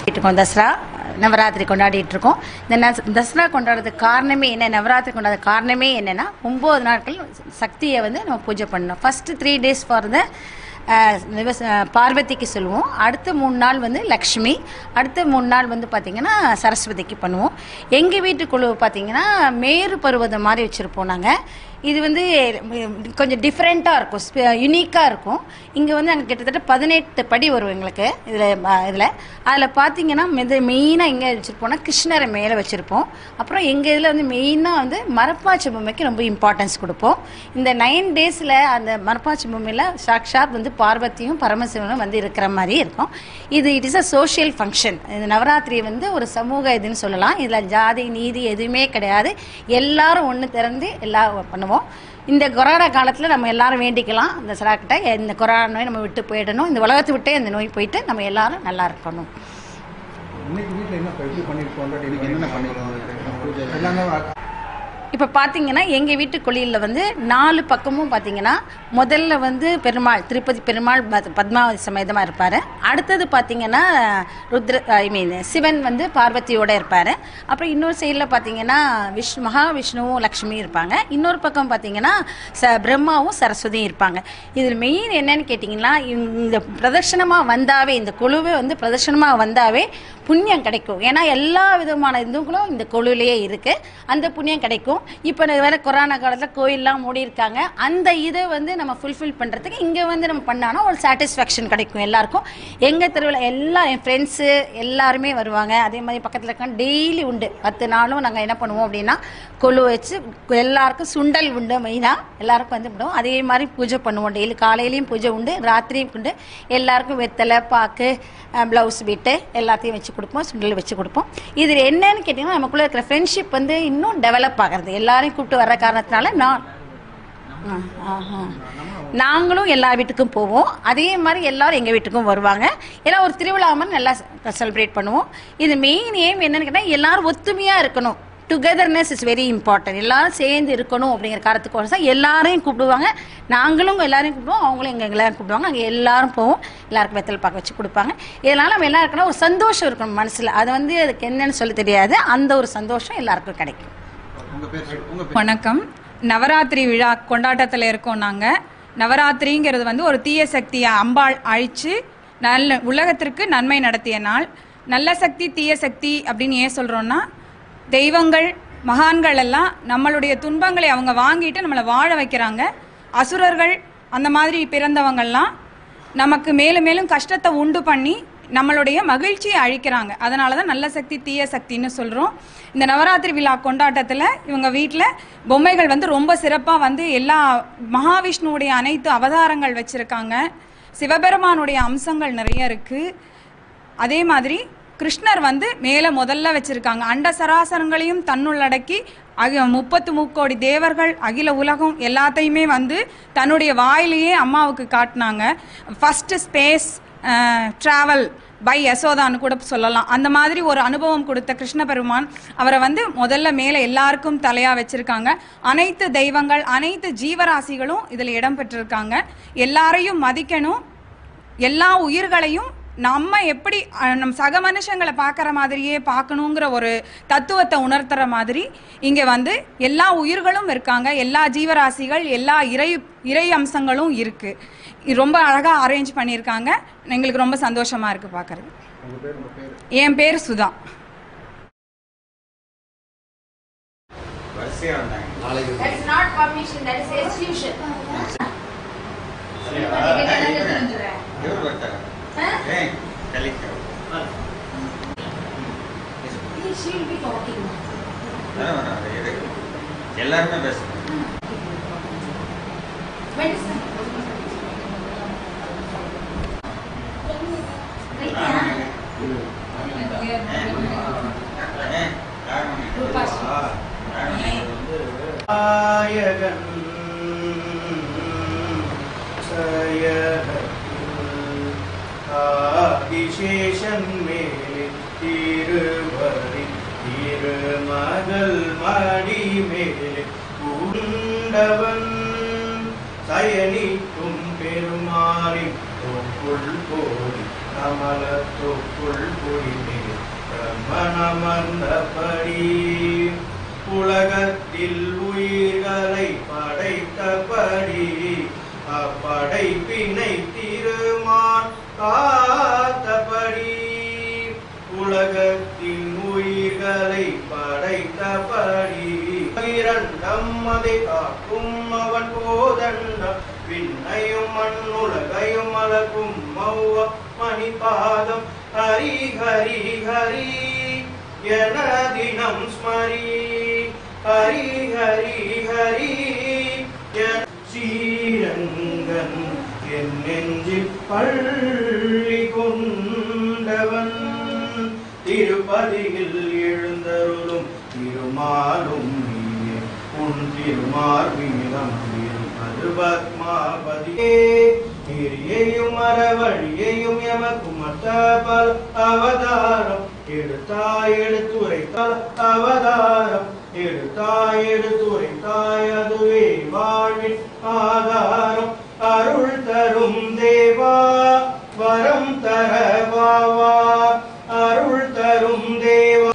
இருக்கோம் தசரா நவராத்திரி கொண்டாடிட்டு இருக்கோம் இந்த நஸ்- தசரா கொண்டாடுறதுக்கு காரணமே என்ன நவராத்திரி கொண்டாடுற காரணமே என்னன்னா ஒம்பது நாட்கள் சக்தியை வந்து நம்ம பூஜை பண்ணணும் first three days for the பார்வதிக்கு சொல்லுவோம் அடுத்த மூணு நாள் வந்து லக்ஷ்மி அடுத்த மூணு நாள் வந்து பார்த்திங்கன்னா சரஸ்வதிக்கு பண்ணுவோம் எங்கள் வீட்டுக்குழு பார்த்திங்கன்னா மேரு பருவதம் மாதிரி வச்சுருப்போம் நாங்கள் இது வந்து ம், கொஞ்சம் டிஃப்ரெண்ட்டாக இருக்கும் யுனிக்காக இருக்கும் இங்கே வந்து நாங்கள் கிட்டத்தட்ட பதினெட்டு படி வரும் எங்களுக்கு இதில் இதில் அதில் பார்த்தீங்கன்னா மெது மெயினாக எங்கே வச்சுருப்போம்னா கிருஷ்ணரை மேலே வச்சுருப்போம் அப்புறம் எங்கள் இதில் வந்து மெயினாக வந்து மரப்பாச்சி பொம்மைக்கு ரொம்ப இம்பார்ட்டன்ஸ் கொடுப்போம் இந்த நைன் டேஸில் அந்த மரப்பாச்சி பொம்மையில் சாக்ஷாத் வந்து பார்வதியும் பரமசிவனும் வந்து இருக்கிற மாதிரி இருக்கும் இது it is a social function இது நவராத்திரி வந்து ஒரு சமூக இதுன்னு சொல்லலாம் இதில் ஜாதி நீதி எதுவுமே கிடையாது எல்லாரும் ஒன்று திறந்து எல்லாம் பண்ணுவோம் இந்த கொரோனா காலத்தில் நம்ம எல்லாரும் வேண்டிக்கலாம் இந்த சராக்கிட்ட இந்த கொரோனா நோய் நம்ம விட்டு போயிடணும் இந்த உலகத்தை விட்டே இந்த நோய் போயிட்டு நம்ம எல்லாரும் நல்லா இருக்கணும் இன்னைக்கு வீட்டில் என்ன எப்படி பண்ணியிருக்கோம் இன்னைக்கு என்னென்ன பண்ணியிருக்கோம் எல்லாமே இப்போ பார்த்தீங்கன்னா எங்கள் வீட்டு கோயிலில் வந்து நாலு பக்கமும் பார்த்தீங்கன்னா முதல்ல வந்து பெருமாள் திருப்பதி பெருமாள் பத்- பத்மாவதி சமேதமாக இருப்பார் அடுத்தது பார்த்தீங்கன்னா ருத்ர ஐ மீன் சிவன் வந்து பார்வதியோட இருப்பார் அப்புறம் இன்னொரு சைடில் பார்த்தீங்கன்னா விஷ்ணு மகாவிஷ்ணுவும் லக்ஷ்மி இருப்பாங்க இன்னொரு பக்கம் பார்த்தீங்கன்னா ச பிரம்மாவும் சரஸ்வதியும் இருப்பாங்க இதில் மெயின் என்னன்னு கேட்டிங்கன்னா இந்த பிரதர்ஷனமாக வந்தாவே இந்த குழுவே வந்து பிரதர்ஷனமாக வந்தாவே புண்ணியம் கிடைக்கும் ஏன்னா எல்லா விதமான இதுங்களும் இந்த குழுவிலேயே இருக்கு அந்த புண்ணியம் கிடைக்கும் இப்போ வேற கொரோனா காலத்தில் கோயிலெலாம் மூடி இருக்காங்க அந்த இதை வந்து நம்ம ஃபுல்ஃபில் பண்ணுறதுக்கு இங்கே வந்து நம்ம பண்ணானா ஒரு சாட்டிஸ்ஃபேக்ஷன் கிடைக்கும் எல்லாருக்கும் எங்கள் தெருவில் எல்லா என் ஃப்ரெண்ட்ஸு எல்லாருமே வருவாங்க அதே மாதிரி பக்கத்தில் இருக்க டெய்லி உண்டு பத்து நாளும் நாங்கள் என்ன பண்ணுவோம் அப்படின்னா கொழு வச்சு எல்லாருக்கும் சுண்டல் உண்டு மெயினாக எல்லாருக்கும் வந்து பண்ணுவோம் அதே மாதிரி பூஜை பண்ணுவோம் டெய்லி காலையிலையும் பூஜை உண்டு ராத்திரியும் உண்டு எல்லாருக்கும் வெத்தலை பாக்கு ப்ளவுஸ் பிட்டு எல்லாத்தையும் வச்சு கொடுப்போம் சுண்டல் வச்சு கொடுப்போம் இதில் என்னன்னு கேட்டிங்கன்னா நமக்குள்ளே இருக்கிற ஃப்ரெண்ட்ஷிப் வந்து இன்னும் டெவலப் ஆகிறது எல்லாரையும் கூப்பிட்டு வர்ற காரணத்தினால நான் ஆ, ஆஹா. நாங்களும் எல்லா வீட்டுக்கும் போவோம் அதே மாதிரி எல்லாரும் எங்கள் வீட்டுக்கும் வருவாங்க எல்லாம் ஒரு திருவிழா மாதிரி நல்லா செலிப்ரேட் பண்ணுவோம் இது மெயின் எய்ம் என்னன்னு கேட்டால் எல்லாரும் ஒத்துமையாக இருக்கணும் டுகெதர்னஸ் இஸ் வெரி இம்பார்ட்டன்ட் எல்லாரும் சேர்ந்து இருக்கணும் அப்படிங்கிற காரணத்துக்கோசம் எல்லாரையும் கூப்பிடுவாங்க நாங்களும் எல்லாரையும் கூப்பிடுவோம் அவங்களும் எங்கள் எல்லாரும் கூப்பிடுவாங்க அங்கே எல்லாரும் போவோம் எல்லாருக்கும் வெத்தலை பார்க்க வச்சு கொடுப்பாங்க இதனால் நம்ம எல்லாருக்கும் இருக்கணும் ஒரு சந்தோஷம் இருக்கணும் மனசில் அது வந்து அதுக்கு என்னன்னு சொல்ல தெரியாது அந்த ஒரு சந்தோஷம் எல்லாருக்கும் கிடைக்கும் உங்கள் பேர் சொல்லு. உங்க பேர் வணக்கம் நவராத்திரி விழா கொண்டாட்டத்தில் இருக்கோம் நாங்கள் நவராத்திரிங்கிறது வந்து ஒரு தீய சக்தியை அம்பாள் அழித்து நல்ல உலகத்திற்கு நன்மை நடத்திய நாள் நல்ல சக்தி தீய சக்தி அப்படின்னு ஏன் சொல்கிறோன்னா தெய்வங்கள் மகான்கள் எல்லாம் நம்மளுடைய துன்பங்களை அவங்க வாங்கிட்டு நம்மளை வாழ வைக்கிறாங்க அசுரர்கள் அந்த மாதிரி பிறந்தவங்கள்லாம் நமக்கு மேலும் மேலும் கஷ்டத்தை உண்டு பண்ணி நம்மளுடைய மகிழ்ச்சியை அழிக்கிறாங்க அதனால தான் நல்ல சக்தி தீய சக்தின்னு சொல்கிறோம் இந்த நவராத்திரி விழா கொண்டாட்டத்தில் இவங்க வீட்டில் பொம்மைகள் வந்து ரொம்ப சிறப்பாக வந்து எல்லா மகாவிஷ்ணுவுடைய அனைத்து அவதாரங்கள் வச்சுருக்காங்க சிவபெருமானுடைய அம்சங்கள் நிறைய இருக்குது அதே மாதிரி கிருஷ்ணர் வந்து மேலே முதல்ல வச்சிருக்காங்க அண்ட சராசரங்களையும் தன்னுள்ளடக்கி அக முப்பத்து முக்கோடி தேவர்கள் அகில உலகம் எல்லாத்தையுமே வந்து தன்னுடைய வாயிலேயே அம்மாவுக்கு காட்டினாங்க ஃபஸ்ட்டு ஸ்பேஸ் ட்ராவல் பை யசோதான்னு கூட சொல்லலாம் அந்த மாதிரி ஒரு அனுபவம் கொடுத்த கிருஷ்ண பெருமான் அவரை வந்து முதல்ல மேலே எல்லாருக்கும் தலையாக வச்சிருக்காங்க அனைத்து தெய்வங்கள் அனைத்து ஜீவராசிகளும் இதில் இடம் பெற்றிருக்காங்க எல்லாரையும் மதிக்கணும் எல்லா உயிர்களையும் நம்ம எப்படி அஹ், நம் சக மனுஷங்களை பார்க்குற மாதிரியே பார்க்கணுங்கிற ஒரு தத்துவத்தை உணர்த்துற மாதிரி இங்கே வந்து எல்லா உயிர்களும் இருக்காங்க எல்லா ஜீவராசிகள் எல்லா இறை இறை அம்சங்களும் இருக்கு இது ரொம்ப அழகாக அரேஞ்ச் பண்ணியிருக்காங்க எங்களுக்கு ரொம்ப சந்தோஷமா இருக்கு பார்க்கறது உங்கள் பேர் உங்கள் பேர் என் பேர் சுதா வரிசையா வந்தாங்க நாளைக்கு That's not permission, that is execution. ಇವ್ರು ಬರ್ತಾರೆ ಏ ಕಲಿಕೆ She will be talking. எல்லாருமே பேசுறாங்க When is that? Right now. நாயகன் ஆதிசேஷன் மேலே திருவரி திருமகள் மடி மேலே உண்டவன் சயனிக்கும் பெருமாறி தொப்புள் போதி கமலத்துக்குள் குடிமேல் பிரம்மணமர்ந்தபடி உலகத்தில் உயிர்களை படைத்தபடி அப்படைப்பினை திருமான் காத்தபடி உலகத்தின் உயிர்களை படைத்தபடி இரண்டம் அதை காக்கும் அவன் போதண்டம் விண்ணையும் மண்ணுலகையும் அழகும் மௌவ மணிபாதம் ஹரி ஹரி ஹரி என தினம் ஸ்மரி ஹரி ஹரி ஹரி என ஸ்ரீரங்கன் என் நெஞ்சில் பள்ளி கொண்டவன் திருப்பதியில் எழுந்தருளும் திருமாலும் நீயே உன் திருமார்பீடம் இருப்பது பத்மாபதியே கிரியையும் மரவழியையும் எமக்கும் பல அவதாரம் எடுத்தாய் எடுத்துரைத்தால் அவதாரம் எடுத்தாய் எடுத்துரைத்தாய் அதுவே வாழ்வின் ஆதாரம் அருள் தரும் தேவா வரம் தர வாவா அருள் தரும் தேவா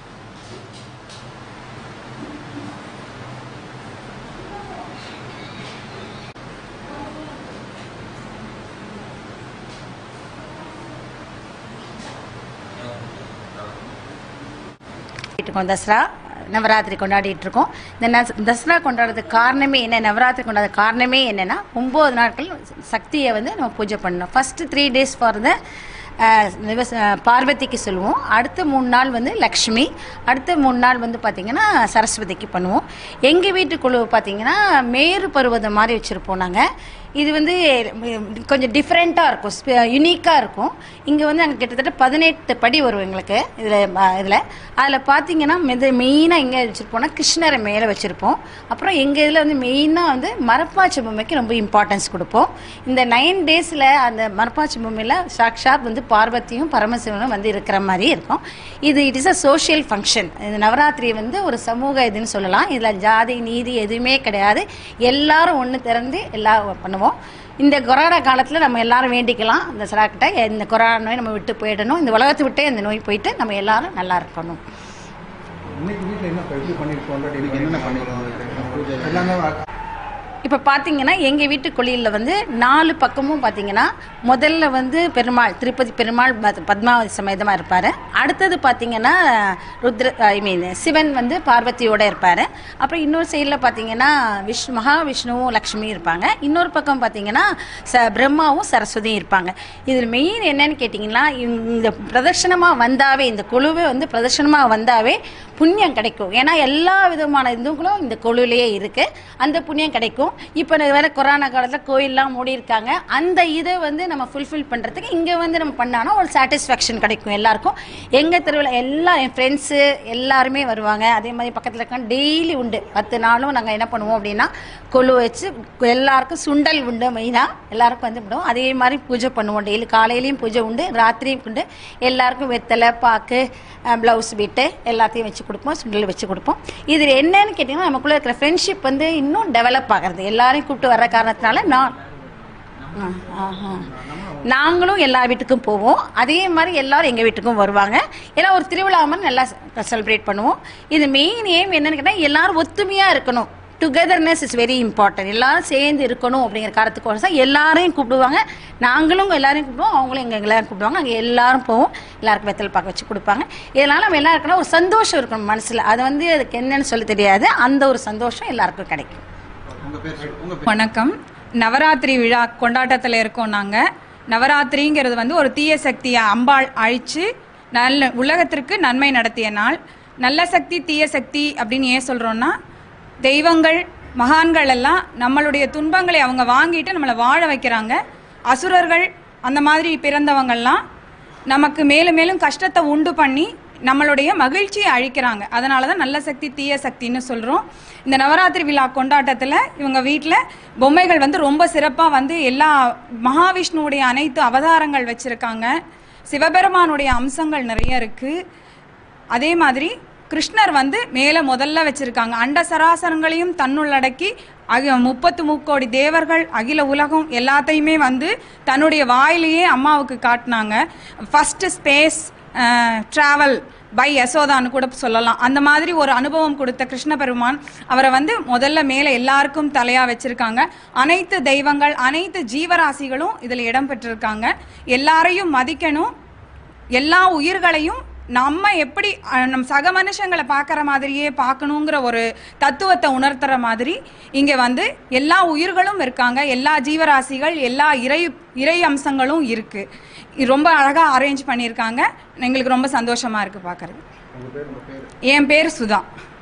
இருக்கோம் தசரா நவராத்திரி கொண்டாடிட்டு இருக்கோம் இந்த நஸ்- தசரா கொண்டாடுறதுக்கு காரணமே என்ன நவராத்திரி கொண்டாடுற காரணமே என்னன்னா ஒம்பது நாட்கள் சக்தியை வந்து நம்ம பூஜை பண்ணணும் first three days for the பார்வதிக்கு சொல்லுவோம் அடுத்த மூணு நாள் வந்து லக்ஷ்மி அடுத்த மூணு நாள் வந்து பார்த்திங்கன்னா சரஸ்வதிக்கு பண்ணுவோம் எங்கள் வீட்டு குழு பார்த்திங்கன்னா மேரு பருவதம் மாதிரி வச்சுருப்போம் நாங்கள் இது வந்து ம், கொஞ்சம் டிஃப்ரெண்ட்டாக இருக்கும் யுனிக்காக இருக்கும் இங்கே வந்து அங்கே கிட்டத்தட்ட பதினெட்டு படி வரும் எங்களுக்கு இதில் இதில் அதில் பார்த்தீங்கன்னா மெது மெயினாக எங்கே வச்சுருப்போம்னா கிருஷ்ணரை மேலே வச்சுருப்போம் அப்புறம் எங்கள் இதில் வந்து மெயினாக வந்து மரப்பாச்சி பொம்மைக்கு ரொம்ப இம்பார்ட்டன்ஸ் கொடுப்போம் இந்த நைன் டேஸில் அந்த மரப்பாச்சி பொம்மையில் சாக்ஷாத் வந்து பார்வதியும் பரமசிவனும் வந்து இருக்கிற மாதிரி இருக்கும் இது it is a social function இது நவராத்திரி வந்து ஒரு சமூக இதுன்னு சொல்லலாம் இதில் ஜாதி நீதி எதுவுமே கிடையாது எல்லாரும் ஒன்று திறந்து எல்லாம் பண்ணுவோம் இந்த கொரோனா காலத்தில் நம்ம எல்லாரும் வேண்டிக்கலாம் இந்த சராக்கிட்ட இந்த கொரோனா நோய் நம்ம விட்டு போயிடணும் இந்த உலகத்தை விட்டே இந்த நோய் போயிட்டு நம்ம எல்லாரும் நல்லா இருக்கணும் இன்னைக்கு வீட்டில் என்ன எப்படி பண்ணியிருக்கோம் இன்னைக்கு என்னென்ன பண்ணியிருக்கோம் பூஜை எல்லாமே இப்போ பார்த்தீங்கன்னா எங்கள் வீட்டு கோயிலில் வந்து நாலு பக்கமும் பார்த்தீங்கன்னா முதல்ல வந்து பெருமாள் திருப்பதி பெருமாள் பத்- பத்மாவதி சமேதமாக இருப்பார் அடுத்தது பார்த்தீங்கன்னா ருத்ர ஐ மீன் சிவன் வந்து பார்வதியோட இருப்பார் அப்புறம் இன்னொரு சைடில் பார்த்தீங்கன்னா விஷ் மகாவிஷ்ணுவும் லக்ஷ்மியும் இருப்பாங்க இன்னொரு பக்கம் பார்த்தீங்கன்னா ச பிரம்மாவும் சரஸ்வதியும் இருப்பாங்க இதில் மெயின் என்னன்னு கேட்டிங்கன்னா இந்த பிரதர்ஷனமாக வந்தாவே இந்த குழுவே வந்து பிரதர்ஷனமாக வந்தாவே புண்ணியம் கிடைக்கும் ஏன்னா எல்லா விதமான இதுங்களும் இந்த குழுவிலேயே இருக்குது அந்த புண்ணியம் கிடைக்கும் இப்போ வேற கொரோனா காலத்தில் கோயிலெலாம் மூடி இருக்காங்க அந்த இதை வந்து நம்ம ஃபுல்ஃபில் பண்ணுறதுக்கு இங்கே வந்து நம்ம பண்ணானா ஒரு சாட்டிஸ்ஃபேக்ஷன் கிடைக்கும் எல்லாருக்கும் எங்கள் தெருவில் எல்லா என் ஃப்ரெண்ட்ஸு எல்லாருமே வருவாங்க அதே மாதிரி பக்கத்தில் இருக்க டெய்லி உண்டு பத்து நாளும் நாங்கள் என்ன பண்ணுவோம் அப்படின்னா கொழு வச்சு எல்லாருக்கும் சுண்டல் உண்டு மெயினாக எல்லாருக்கும் வந்து விடுவோம் அதே மாதிரி பூஜை பண்ணுவோம் டெய்லி காலையிலையும் பூஜை உண்டு ராத்திரியும் உண்டு எல்லாருக்கும் வெத்தலை பாக்கு ப்ளவுஸ் பிட்டு எல்லாத்தையும் வச்சு கொடுப்போம் சுண்டல் வச்சு கொடுப்போம் இதில் என்னன்னு கேட்டிங்கன்னா நமக்குள்ளே இருக்கிற ஃப்ரெண்ட்ஷிப் வந்து இன்னும் டெவலப் ஆகிறது எல்லாரையும் கூப்பிட்டு வர்ற காரணத்தினால நான் ஆ, ஆஹா. நாங்களும் எல்லா வீட்டுக்கும் போவோம் அதே மாதிரி எல்லாரும் எங்கள் வீட்டுக்கும் வருவாங்க எல்லாம் ஒரு திருவிழா மாதிரி நல்லா செலிப்ரேட் பண்ணுவோம் இது மெயின் ஏம் என்னன்னு கேட்டால் எல்லாரும் ஒத்துமையாக இருக்கணும் டுகெதர்னஸ் இஸ் வெரி இம்பார்ட்டன்ட் எல்லாரும் சேர்ந்து இருக்கணும் அப்படிங்கிற காரணத்துக்கோசம் எல்லாரையும் கூப்பிடுவாங்க நாங்களும் எல்லாரையும் கூப்பிடுவோம் அவங்களும் எங்கள் எல்லாரும் கூப்பிடுவாங்க அங்கே எல்லாரும் போவோம் எல்லாருக்கும் வெத்தலை பார்க்க வச்சு கொடுப்பாங்க இதனால் நம்ம எல்லாருக்கும் இருக்கணும் ஒரு சந்தோஷம் இருக்கணும் மனசில் அது வந்து அதுக்கு என்னன்னு சொல்ல தெரியாது அந்த ஒரு சந்தோஷம் எல்லாருக்கும் கிடைக்கும் உங்கள் பேர் சொல்லு. உங்க பேர் வணக்கம் நவராத்திரி விழா கொண்டாட்டத்தில் இருக்கோம் நாங்கள் நவராத்திரிங்கிறது வந்து ஒரு தீய சக்தியை அம்பாள் அழித்து நல்ல உலகத்திற்கு நன்மை நடத்திய நாள் நல்ல சக்தி தீய சக்தி அப்படின்னு ஏன் சொல்கிறோன்னா தெய்வங்கள் மகான்கள் எல்லாம் நம்மளுடைய துன்பங்களை அவங்க வாங்கிட்டு நம்மளை வாழ வைக்கிறாங்க அசுரர்கள் அந்த மாதிரி பிறந்தவங்கள்லாம் நமக்கு மேலும் மேலும் கஷ்டத்தை உண்டு பண்ணி நம்மளுடைய மகிழ்ச்சியை அழிக்கிறாங்க அதனால தான் நல்ல சக்தி தீய சக்தின்னு சொல்கிறோம் இந்த நவராத்திரி விழா கொண்டாட்டத்தில் இவங்க வீட்டில் பொம்மைகள் வந்து ரொம்ப சிறப்பாக வந்து எல்லா மகாவிஷ்ணுவுடைய அனைத்து அவதாரங்கள் வச்சுருக்காங்க சிவபெருமானுடைய அம்சங்கள் நிறைய இருக்குது அதே மாதிரி கிருஷ்ணர் வந்து மேலே முதல்ல வச்சிருக்காங்க அண்ட சராசரங்களையும் தன்னுள்ளடக்கி அக முப்பத்து முக்கோடி தேவர்கள் அகில உலகம் எல்லாத்தையுமே வந்து தன்னுடைய வாயிலேயே அம்மாவுக்கு காட்டினாங்க ஃபர்ஸ்ட் ஸ்பேஸ் ட்ராவல் பை யசோதான்னு கூட சொல்லலாம் அந்த மாதிரி ஒரு அனுபவம் கொடுத்த கிருஷ்ண பெருமான் அவரை வந்து முதல்ல மேலே எல்லாருக்கும் தலையாக வச்சிருக்காங்க அனைத்து தெய்வங்கள் அனைத்து ஜீவராசிகளும் இதில் இடம் பெற்றிருக்காங்க எல்லாரையும் மதிக்கணும் எல்லா உயிர்களையும் நம்ம எப்படி அஹ், நம் சக மனுஷங்களை பார்க்குற மாதிரியே பார்க்கணுங்கிற ஒரு தத்துவத்தை உணர்த்துற மாதிரி இங்கே வந்து எல்லா உயிர்களும் இருக்காங்க எல்லா ஜீவராசிகள் எல்லா இறை இறை அம்சங்களும் இருக்குது இது ரொம்ப அழகாக அரேஞ்ச் பண்ணியிருக்காங்க எங்களுக்கு ரொம்ப சந்தோஷமாக இருக்குது பார்க்குறது உங்கள் பேர் உங்கள் பேர் என் பேர் சுதா